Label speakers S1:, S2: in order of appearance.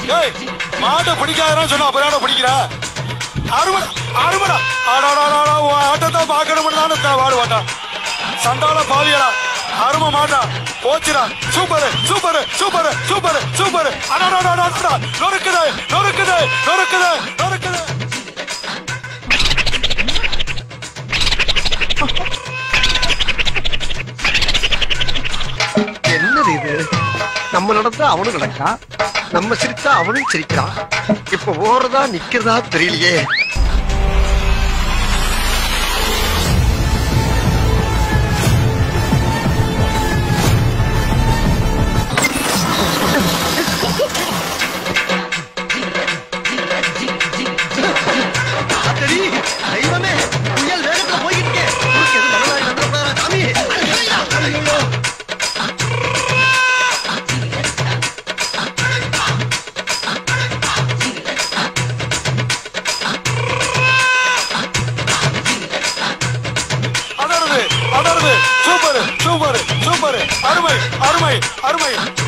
S1: ஏய் மாட்டை பிடிக்காதன்னு சொன்னா அப்புறம் பிடிக்கிற அருமடா அருமடா ஆடாடாடா உன் ஆட்டத்தை பார்க்கணும் தானே வாடு வாட்டா சண்டால பாவியடா அரும மாட்டா போச்சுடா super super super super super அடாடாடாடா நொறுக்குது நொறுக்குது நொறுக்குது நொறுக்குது
S2: என்னது இது நம்ம நடந்தா அவனும் நடக்கா நம்ம சிரிச்சா அவனும் சிரிக்கிறான் இப்ப ஓடுறதா நிக்கிறதா தெரியலையே அடடி, தெய்வமே புயல் வேகத்துல போய்கிட்டு இருக்கே. குறுக்கு எதுவும் மணலாரி வந்துடக்கூடாதா, சாமி? ஐயோ.
S1: அடருது அடருது சூப்பர் சூப்பர் சூப்பர் அருமை அருமை அருமை